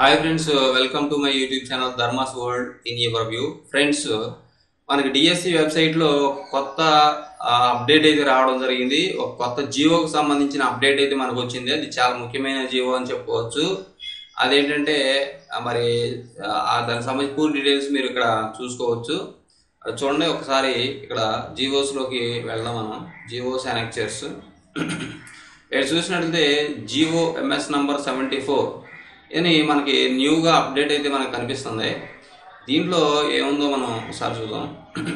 hi friends welcome to my YouTube channel Dharma's world in your view friends మనకి DSC వెబ్సైట్లో కొత్త update అయితే రావడం జరిగింది ఒక కొత్త జియోకి సంబంధించిన అప్డేట్ అయితే మనకు వచ్చింది అది చాలా ముఖ్యమైన జియో అని చెప్పుకోవచ్చు అదేంటంటే ఆ, మరి ఆ, దానికి సంబంధించి పూర్తి డీటెయిల్స్ మీరు ఇక్కడ చూసుకోవచ్చు అది చూడండి ఒకసారి ఇక్కడ జియోస్లోకి వెళ్దాం మనం జియోస్ అండ్ ఎక్చర్స్ ఇక్కడ చూసినట్లయితే GO MS number seventy four అని మనకి న్యూగా అప్డేట్ అయితే మనకు కనిపిస్తుంది దీంట్లో ఏముందో మనం ఒకసారి చూద్దాం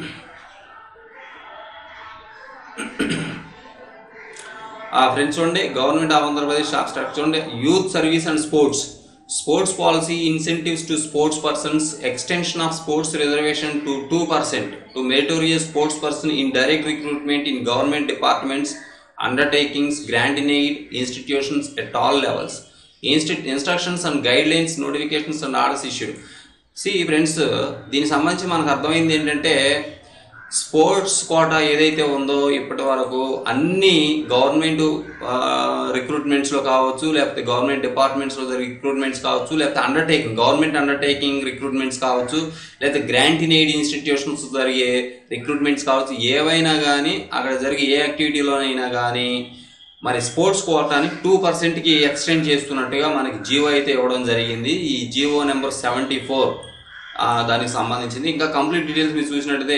ఆ ఫ్రెండ్స్ చూడండి గవర్నమెంట్ ఆఫ్ ఆంధ్రప్రదేశ్ అబ్స్ట్రాక్ట్ చూడండి youth service and sports sports policy incentives to sports persons extension of sports reservation to two percent to meritorious sports person in direct recruitment in government departments undertakings grant in aid institutions at all levels ఇన్స్టి instructions and guidelines notifications and orders issued see friends దీనికి సంబంధించి మనకు అర్థమైంది ఏంటంటే sports quota ఏదైతే ఉందో ఇప్పటి వరకు అన్ని గవర్నమెంట్ రిక్రూట్మెంట్స్లో కావచ్చు లేకపోతే గవర్నమెంట్ డిపార్ట్మెంట్స్లో రిక్రూట్మెంట్స్ కావచ్చు లేకపోతే అండర్టేకింగ్ గవర్నమెంట్ అండర్టేకింగ్ రిక్రూట్మెంట్స్ కావచ్చు లేకపోతే గ్రాంట్ ఇన్ ఎయిడ్ ఇన్స్టిట్యూషన్స్ జరిగే రిక్రూట్మెంట్స్ కావచ్చు ఏవైనా కానీ అక్కడ జరిగే ఏ యాక్టివిటీలోనైనా కానీ మరి స్పోర్ట్స్ కోటాని టూ పర్సెంట్కి ఎక్స్టెండ్ చేస్తున్నట్టుగా మనకి జియో అయితే ఇవ్వడం జరిగింది ఈ జియో నెంబర్ సెవెంటీ ఫోర్ దానికి సంబంధించింది ఇంకా కంప్లీట్ డీటెయిల్స్ మీరు చూసినట్టయితే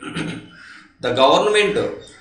the government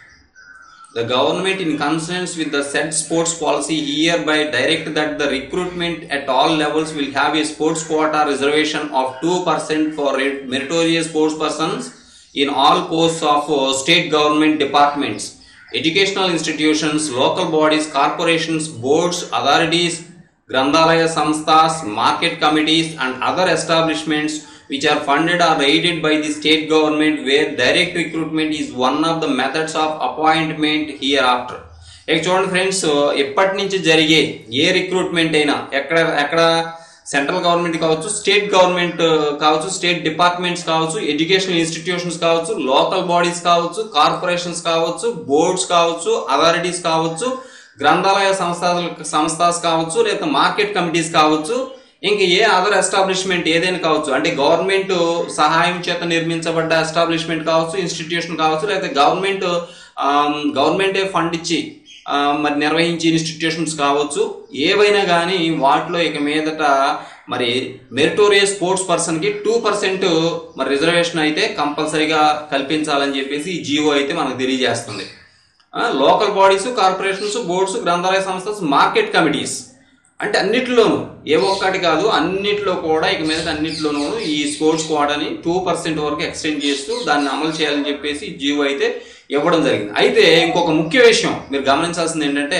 the government in concerns with the set sports policy hereby direct that the recruitment at all levels will have a sports quota reservation of two percent for meritorious sports persons in all posts of state government departments educational institutions local bodies corporations boards authorities గ్రంథాలయ సంస్థాస్ market committees and other establishments which are funded or aided by the state government where direct recruitment is one of the methods of appointment hereafter ఇక చూడండి friends ఎప్పటి నుంచి జరిగే ఏ recruitment అయినా ఎక్కడ ఎక్కడ సెంట్రల్ గవర్నమెంట్ కావచ్చు స్టేట్ గవర్నమెంట్ కావచ్చు స్టేట్ డిపార్ట్మెంట్స్ కావచ్చు ఎడ్యుకేషనల్ ఇన్స్టిట్యూషన్స్ కావచ్చు లోకల్ బాడీస్ కావచ్చు కార్పొరేషన్స్ కావచ్చు బోర్డ్స్ కావచ్చు అథారిటీస్ కావచ్చు గ్రంథాలయ సంస్థ సంస్థాస్ కావచ్చు లేదా మార్కెట్ కమిటీస్ కావచ్చు ఇంక ఏ అదర్ ఎస్టాబ్లిష్మెంట్ ఏదైనా కావచ్చు అంటే గవర్నమెంట్ సహాయం చేత నిర్మించబడ్డ ఎస్టాబ్లిష్మెంట్ కావచ్చు ఇన్స్టిట్యూషన్ కావచ్చు లేకపోతే గవర్నమెంట్ గవర్నమెంటే ఫండ్ ఇచ్చి ఆ, మరి నిర్వహించే ఇన్స్టిట్యూషన్స్ కావచ్చు ఏవైనా కానీ వాటిలో ఇక మీదట మరి మెరిటోరియస్ స్పోర్ట్స్ పర్సన్కి టూ పర్సెంట్ మరి రిజర్వేషన్ అయితే కంపల్సరీగా కల్పించాలని చెప్పేసి ఈ జియో అయితే మనకు తెలియజేస్తుంది లోకల్ బాడీస్ కార్పొరేషన్స్ బోర్డ్స్ గ్రంథాలయ సంస్థస్ మార్కెట్ కమిటీస్ అంటే అన్నిటిలోనూ ఏ ఒక్కటి కాదు అన్నిటిలో కూడా ఇక మీద అన్నిటిలోనూ ఈ స్పోర్ట్స్ కోటాని టూ పర్సెంట్ వరకు ఎక్స్టెండ్ చేస్తూ దాన్ని అమలు చేయాలని చెప్పేసి జియో అయితే ఇవ్వడం జరిగింది అయితే ఇంకొక ముఖ్య విషయం మీరు గమనించాల్సింది ఏంటంటే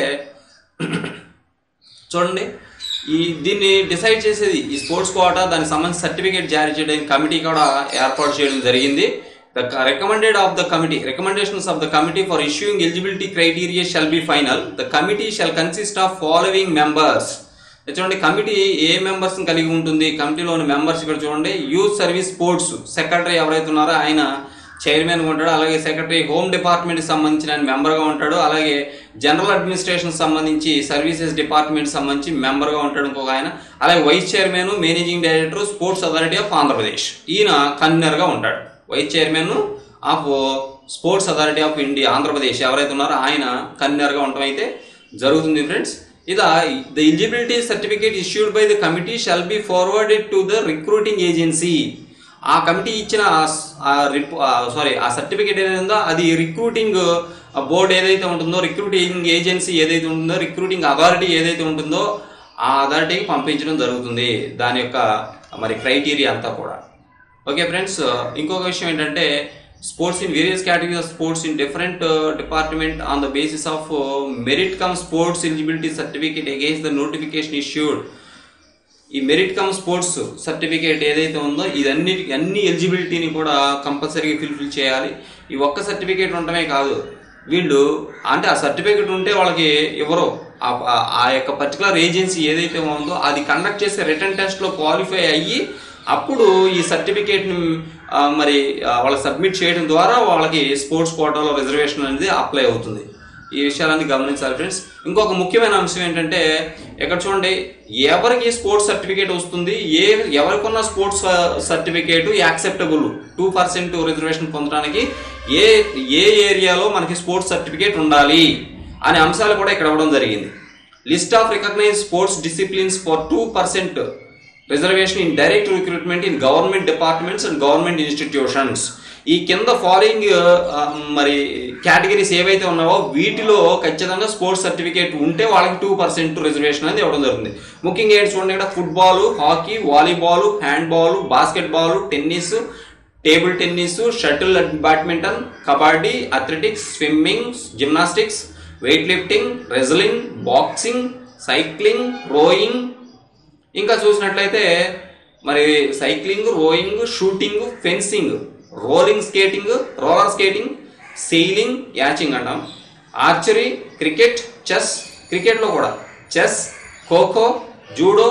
చూడండి ఈ దీన్ని డిసైడ్ చేసేది ఈ స్పోర్ట్స్ కోటా దానికి సంబంధించి సర్టిఫికేట్ జారీ చేయడానికి కమిటీ కూడా ఏర్పాటు చేయడం జరిగింది the recommended of the committee recommendations of the committee for issuing eligibility criteria shall be final the committee shall consist of following members చూడండి కమిటీ ఏ మెంబర్స్ కలిగి ఉంటుంది కమిటీలోని మెంబర్స్ ఇక్కడ చూడండి యూత్ సర్వీస్ స్పోర్ట్స్ సెక్రటరీ ఎవరైతే ఉన్నారో ఆయన చైర్మన్ ఉంటాడు అలాగే సెక్రటరీ హోమ్ డిపార్ట్మెంట్కి సంబంధించిన ఆయన మెంబర్గా ఉంటాడు అలాగే జనరల్ అడ్మినిస్ట్రేషన్ సంబంధించి సర్వీసెస్ డిపార్ట్మెంట్ సంబంధించి మెంబర్గా ఉంటాడు ఇంకొక ఆయన అలాగే vice chairman managing director sports authority of Andhra Pradesh ఈయన కన్వీనర్గా ఉంటాడు vice chairman of sports authority of India Andhra Pradesh ఎవరైతే ఉన్నారో ఆయన కన్వీనర్గా ఉండటం అయితే జరుగుతుంది ఫ్రెండ్స్ ఇదా the eligibility certificate issued by the committee shall be forwarded to the recruiting agency ఆ కమిటీ ఇచ్చిన సారీ ఆ సర్టిఫికేట్ ఏదైతే ఉందో అది రిక్రూటింగ్ బోర్డు ఏదైతే ఉంటుందో రిక్రూటింగ్ ఏజెన్సీ ఏదైతే ఉంటుందో రిక్రూటింగ్ అథారిటీ ఏదైతే ఉంటుందో ఆ అథారిటీకి పంపించడం జరుగుతుంది దాని యొక్క మరి క్రైటీరియా అంతా కూడా ఓకే ఫ్రెండ్స్ ఇంకొక విషయం ఏంటంటే sports in various categories of sports in different department on the basis of merit cum sports eligibility certificate against the notification issued ఈ మెరిట్ కమ్ స్పోర్ట్స్ సర్టిఫికేట్ ఏదైతే ఉందో ఇదన్ని అన్ని ఎలిజిబిలిటీని కూడా కంపల్సరీగా ఫిల్ఫిల్ చేయాలి ఈ ఒక్క సర్టిఫికేట్ ఉండటమే కాదు వీళ్ళు అంటే ఆ సర్టిఫికేట్ ఉంటే వాళ్ళకి ఎవరో ఆ- ఆ- ఆ యొక్క పర్టికులర్ ఏజెన్సీ ఏదైతే ఉందో అది కండక్ట్ చేసే రిటర్న్ టెస్ట్లో క్వాలిఫై అయ్యి అప్పుడు ఈ సర్టిఫికేట్ని మరి ఆ, వాళ్ళకి సబ్మిట్ చేయడం ద్వారా వాళ్ళకి స్పోర్ట్స్ కోటాలో రిజర్వేషన్ అనేది అప్లై అవుతుంది ఈ విషయాలన్నీ గమనించాలి ఫ్రెండ్స్ ఇంకొక ముఖ్యమైన అంశం ఏంటంటే ఇక్కడ చూడండి ఎవరికి స్పోర్ట్స్ సర్టిఫికేట్ వస్తుంది ఏ ఎవరికున్న sports certificate acceptable two percent reservation పొందడానికి ఏ ఏ ఏరియాలో మనకి స్పోర్ట్స్ సర్టిఫికేట్ ఉండాలి అనే అంశాలు కూడా ఇక్కడ ఇవ్వడం జరిగింది list of recognise sports disciplines for two percent reservation in direct recruitment in government departments and government institutions ఈ కింద ఫాలోయింగ్ మరి కేటగిరీస్ ఏవైతే ఉన్నావో వీటిలో ఖచ్చితంగా స్పోర్ట్స్ సర్టిఫికేట్ ఉంటే వాళ్ళకి టూ పర్సెంట్ రిజర్వేషన్ అనేది ఇవ్వడం జరుగుతుంది ముఖ్యంగా ఏంటి చూడండి ఇక్కడ football hockey volleyball handball basketball tennis table tennis shuttle badminton kabaddi athletics swimming gymnastics weight lifting wrestling boxing cycling rowing ఇంకా చూసినట్లయితే మరి cycling rowing shooting fencing rolling skating roller skating sailing yachting అంటాం ఆర్చరీ క్రికెట్ చెస్ క్రికెట్లో కూడా chess kho kho judo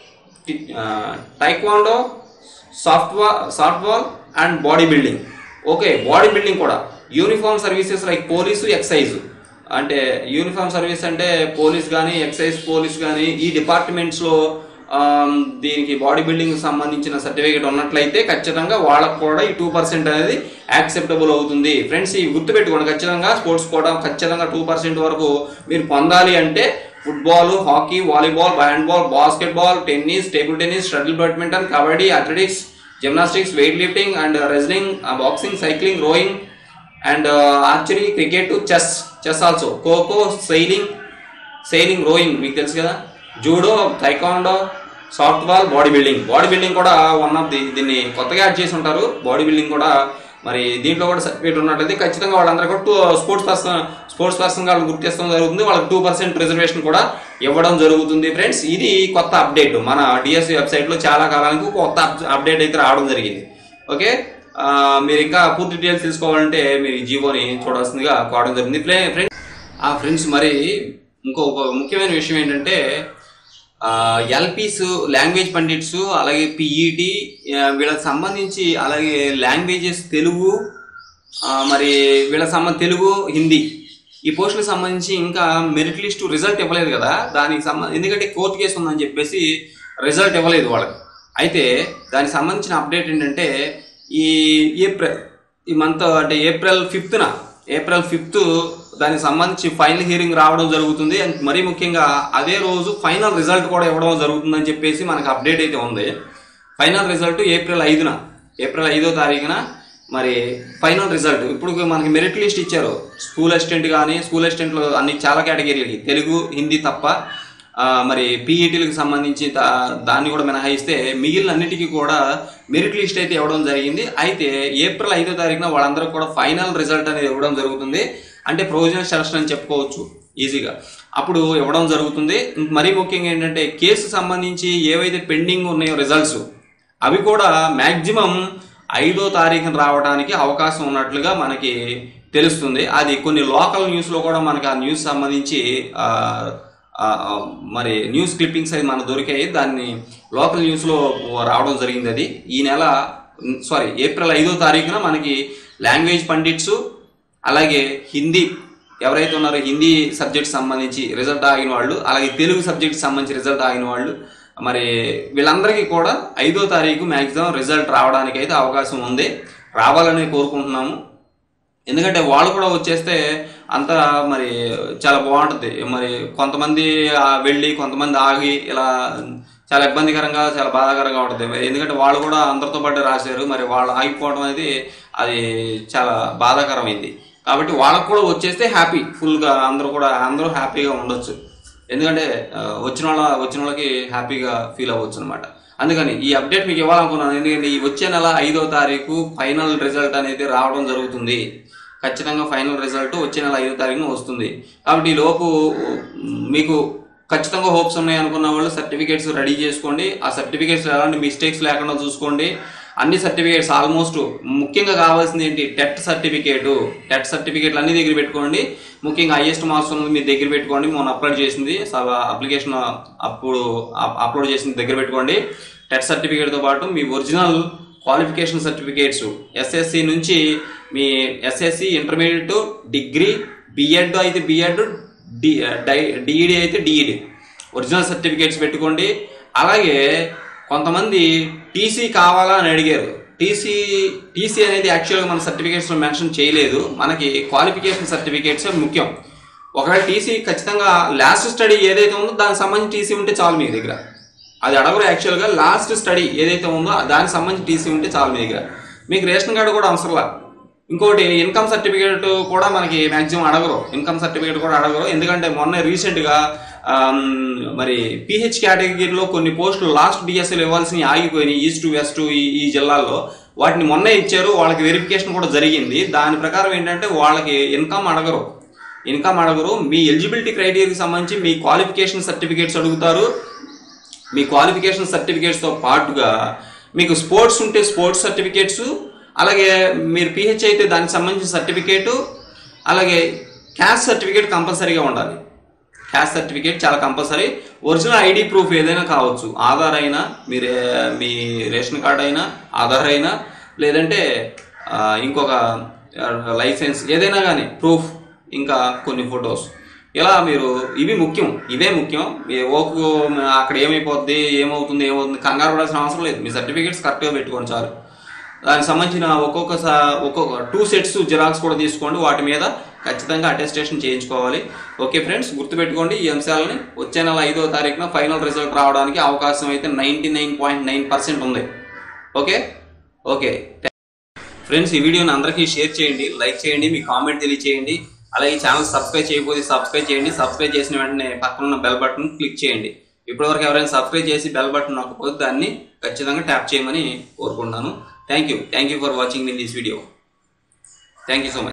taekwondo softball softball and body building okay body building కూడా uniform services like police excise అంటే uniform service అంటే police కానీ excise police కానీ ఈ డిపార్ట్మెంట్స్లో ఆమ్, దీనికి బాడీ బిల్డింగ్ సంబంధించిన సర్టిఫికేట్ ఉన్నట్లయితే ఖచ్చితంగా వాళ్ళకు కూడా ఈ టూ పర్సెంట్ అనేది యాక్సెప్టబుల్ అవుతుంది ఫ్రెండ్స్ ఈ గుర్తుపెట్టుకోండి ఖచ్చితంగా స్పోర్ట్స్ కూడా ఖచ్చితంగా టూ పర్సెంట్ వరకు మీరు పొందాలి అంటే football hockey volleyball handball basketball tennis table tennis shuttle badminton kabaddi athletics gymnastics weight lifting and wrestling boxing cycling rowing and archery cricket chess chess also kho kho sailing sailing rowing మీకు తెలుసు కదా judo taekwondo soft ball body building body building కూడా one of the దీన్ని కొత్తగా add చేసి ఉంటారు body building కూడా మరి దీంట్లో కూడా సర్టిఫికేట్ ఉన్నట్లయితే ఖచ్చితంగా వాళ్ళందరూ కూడా two sports person sports person వాళ్ళు గుర్తించడం జరుగుతుంది వాళ్ళకి టూ పర్సెంట్ రిజర్వేషన్ కూడా ఇవ్వడం జరుగుతుంది ఫ్రెండ్స్ ఇది కొత్త అప్డేట్ మన డిఎస్సి వెబ్సైట్లో చాలా కాలానికి కొత్త అప్డేట్ అయితే రావడం జరిగింది ఓకే ఆ, మీరు ఇంకా పూర్తి డీటెయిల్స్ తెలుసుకోవాలంటే మీరు ఈ జీవోని చూడాల్సిందిగా కోవడం జరిగింది ఫ్రెండ్స్ ఆ ఫ్రెండ్స్ మరి ఇంకో ఒక ముఖ్యమైన విషయం ఏంటంటే ఎల్పీస్ లాంగ్వేజ్ పండిట్స్ అలాగే పిఈటి వీళ్ళకి సంబంధించి అలాగే లాంగ్వేజెస్ తెలుగు ఆ, మరి వీళ్ళకి సంబంధ తెలుగు హిందీ ఈ పోస్టులకు సంబంధించి ఇంకా మెరిట్ లిస్ట్ రిజల్ట్ ఇవ్వలేదు కదా దానికి సంబంధ ఎందుకంటే కోర్టు కేసు ఉందని చెప్పేసి రిజల్ట్ ఇవ్వలేదు వాళ్ళకి అయితే దానికి సంబంధించిన అప్డేట్ ఏంటంటే ఈ ఏప్రిల్ ఈ మంత్ అంటే ఏప్రిల్ ఫిఫ్త్న ఏప్రిల్ ఫిఫ్త్ దానికి సంబంధించి ఫైనల్ హియరింగ్ రావడం జరుగుతుంది అండ్ మరీ ముఖ్యంగా అదే రోజు ఫైనల్ రిజల్ట్ కూడా ఇవ్వడం జరుగుతుందని చెప్పేసి మనకు అప్డేట్ అయితే ఉంది ఫైనల్ రిజల్ట్ ఏప్రిల్ ఐదున ఏప్రిల్ ఐదో తారీఖున మరి ఫైనల్ రిజల్ట్ ఇప్పుడు మనకి మెరిట్ లిస్ట్ ఇచ్చారు స్కూల్ అసిస్టెంట్ కానీ స్కూల్ అసిస్టెంట్లో అన్ని చాలా కేటగిరీలకి తెలుగు హిందీ తప్ప ఆ, మరి పీఈటీలకు సంబంధించి దా- దాన్ని కూడా మినహాయిస్తే మిగిలిన అన్నిటికీ కూడా మెరిట్ లిస్ట్ అయితే ఇవ్వడం జరిగింది అయితే ఏప్రిల్ ఐదో తారీఖున వాళ్ళందరూ కూడా ఫైనల్ రిజల్ట్ అనేది ఇవ్వడం జరుగుతుంది అంటే ప్రొవిజనల్ సెలక్షన్ అని చెప్పుకోవచ్చు ఈజీగా అప్పుడు ఇవ్వడం జరుగుతుంది మరీ ముఖ్యంగా ఏంటంటే కేసు సంబంధించి ఏవైతే పెండింగ్ ఉన్నాయో రిజల్ట్స్ అవి కూడా మ్యాక్సిమం ఐదో తారీఖున రావడానికి అవకాశం ఉన్నట్లుగా మనకి తెలుస్తుంది అది కొన్ని లోకల్ న్యూస్లో కూడా మనకి ఆ న్యూస్ సంబంధించి ఆ, ఆ, ఆ, మరి న్యూస్ క్లిప్పింగ్స్ అది మనకు దొరికాయి దాన్ని లోకల్ న్యూస్లో రావడం జరిగింది అది ఈ నెల సారీ ఏప్రిల్ ఐదో తారీఖున మనకి లాంగ్వేజ్ పండిట్స్ అలాగే హిందీ ఎవరైతే ఉన్నారో హిందీ సబ్జెక్ట్ సంబంధించి రిజల్ట్ ఆగిన వాళ్ళు అలాగే తెలుగు సబ్జెక్ట్ సంబంధించి రిజల్ట్ ఆగిన వాళ్ళు మరి వీళ్ళందరికీ కూడా ఐదో తారీఖు మ్యాక్సిమం రిజల్ట్ రావడానికి అయితే అవకాశం ఉంది రావాలని కోరుకుంటున్నాము ఎందుకంటే వాళ్ళు కూడా వచ్చేస్తే అంతా మరి చాలా బాగుంటుంది మరి కొంతమంది ఆ వెళ్ళి కొంతమంది ఆగి ఇలా చాలా ఇబ్బందికరంగా చాలా బాధాకరంగా ఉంటుంది మరి ఎందుకంటే వాళ్ళు కూడా అందరితో పాటు రాశారు మరి వాళ్ళు ఆగిపోవడం అనేది అది చాలా బాధాకరమైంది కాబట్టి వాళ్ళకు కూడా వచ్చేస్తే హ్యాపీ ఫుల్గా అందరూ కూడా అందరూ హ్యాపీగా ఉండొచ్చు ఎందుకంటే ఆ, వచ్చిన వాళ్ళ వచ్చిన వాళ్ళకి హ్యాపీగా ఫీల్ అవ్వచ్చు అనమాట అందుకని ఈ అప్డేట్ మీకు ఇవ్వాలనుకున్నాను ఎందుకంటే ఈ వచ్చే నెల ఐదో తారీఖు ఫైనల్ రిజల్ట్ అనేది రావడం జరుగుతుంది ఖచ్చితంగా ఫైనల్ రిజల్ట్ వచ్చే నెల ఐదో తారీఖున వస్తుంది కాబట్టి ఈ లోపు మీకు ఖచ్చితంగా హోప్స్ ఉన్నాయి అనుకున్న వాళ్ళు సర్టిఫికేట్స్ రెడీ చేసుకోండి ఆ సర్టిఫికేట్స్ ఎలాంటి మిస్టేక్స్ లేకుండా చూసుకోండి అన్ని సర్టిఫికేట్స్ ఆల్మోస్ట్ ముఖ్యంగా కావాల్సింది ఏంటి టెట్ సర్టిఫికేట్ టెట్ సర్టిఫికేట్లు అన్ని దగ్గర పెట్టుకోండి ముఖ్యంగా హైయెస్ట్ మార్క్స్ ఉన్నది మీ దగ్గర పెట్టుకోండి మొన్న అప్లోడ్ చేసింది అప్లికేషన్ అప్పుడు అప్లోడ్ చేసింది దగ్గర పెట్టుకోండి టెట్ సర్టిఫికేట్తో పాటు మీ ఒరిజినల్ క్వాలిఫికేషన్ సర్టిఫికేట్స్ ఎస్ఎస్సి నుంచి మీ ఎస్ఎస్సి ఇంటర్మీడియట్ డిగ్రీ బిఎడ్ అయితే బిఎడ్ డి డిఈడి అయితే డిఈడి ఒరిజినల్ సర్టిఫికేట్స్ పెట్టుకోండి అలాగే కొంతమంది టీసీ కావాలా అని అడిగారు టీసీ టీసీ అనేది యాక్చువల్గా మన సర్టిఫికేట్స్లో మెన్షన్ చేయలేదు మనకి క్వాలిఫికేషన్ సర్టిఫికేట్స్ ముఖ్యం ఒకవేళ టీసీ ఖచ్చితంగా లాస్ట్ స్టడీ ఏదైతే ఉందో దానికి సంబంధించి టీసీ ఉంటే చాలు మీ దగ్గర అది అడగరు యాక్చువల్గా లాస్ట్ స్టడీ ఏదైతే ఉందో దానికి సంబంధించి టీసీ ఉంటే చాలు మీ దగ్గర మీకు రేషన్ కార్డు కూడా అవసరంలా ఇంకోటి ఇన్కమ్ సర్టిఫికేట్ కూడా మనకి మ్యాక్సిమం అడగరు ఇన్కమ్ సర్టిఫికేట్ కూడా అడగరు ఎందుకంటే మొన్న రీసెంట్గా మరి పిహెచ్ కేటగిరీలో కొన్ని పోస్టులు లాస్ట్ డిఎస్ఎల్ ఇవ్వాల్సినవి ఆగిపోయినాయి ఈస్ట్ వెస్ట్ ఈ ఈ జిల్లాల్లో వాటిని మొన్నే ఇచ్చారు వాళ్ళకి వెరిఫికేషన్ కూడా జరిగింది దాని ప్రకారం ఏంటంటే వాళ్ళకి ఇన్కమ్ అడగరు ఇన్కమ్ అడగరు మీ ఎలిజిబిలిటీ క్రైటీరియాకి సంబంధించి మీ క్వాలిఫికేషన్ సర్టిఫికేట్స్ అడుగుతారు మీ క్వాలిఫికేషన్ సర్టిఫికేట్స్తో పాటుగా మీకు స్పోర్ట్స్ ఉంటే స్పోర్ట్స్ సర్టిఫికేట్స్ అలాగే మీరు పిహెచ్ అయితే దానికి సంబంధించిన సర్టిఫికేటు అలాగే క్యాస్ట్ సర్టిఫికేట్ కంపల్సరీగా ఉండాలి క్యాస్ట్ సర్టిఫికేట్ చాలా కంపల్సరీ ఒరిజినల్ ఐడి ప్రూఫ్ ఏదైనా కావచ్చు ఆధార్ అయినా మీరు మీ రేషన్ కార్డ్ అయినా ఆధార్ అయినా లేదంటే ఆ, ఇంకొక లైసెన్స్ ఏదైనా కానీ ప్రూఫ్ ఇంకా కొన్ని ఫొటోస్ ఇలా మీరు ఇవి ముఖ్యం ఇవే ముఖ్యం మీ ఓకు అక్కడ ఏమైపోద్ది ఏమవుతుంది ఏమవుతుంది కంగారు పడాల్సిన అవసరం లేదు మీ సర్టిఫికేట్స్ కరెక్ట్గా పెట్టుకోండి చాలు దానికి సంబంధించిన ఒక్కొక్క సా- ఒక్కొక్క టూ సెట్స్ జిరాక్స్ కూడా తీసుకోండి వాటి మీద ఖచ్చితంగా అటెస్టేషన్ చేయించుకోవాలి ఓకే ఫ్రెండ్స్ గుర్తుపెట్టుకోండి ఈ అంశాలని వచ్చే నెల ఐదో తారీఖున ఫైనల్ రిజల్ట్ రావడానికి అవకాశం అయితే ninety nine point nine percent ఉంది ఓకే ఓకే ఫ్రెండ్స్ ఈ వీడియోని అందరికీ షేర్ చేయండి లైక్ చేయండి మీ కామెంట్ తెలియచేయండి అలాగే ఈ ఛానల్ సబ్స్క్రైబ్ చేయకపోతే సబ్స్క్రైబ్ చేయండి సబ్స్క్రైబ్ చేసిన వెంటనే పక్కన ఉన్న బెల్ బటన్ క్లిక్ చేయండి ఇప్పటివరకు ఎవరైనా సబ్స్క్రైబ్ చేసి బెల్ బటన్ నొక్కపోతే దాన్ని ఖచ్చితంగా ట్యాప్ చేయమని కోరుకుంటున్నాను thank you thank you for watching in this video thank you so much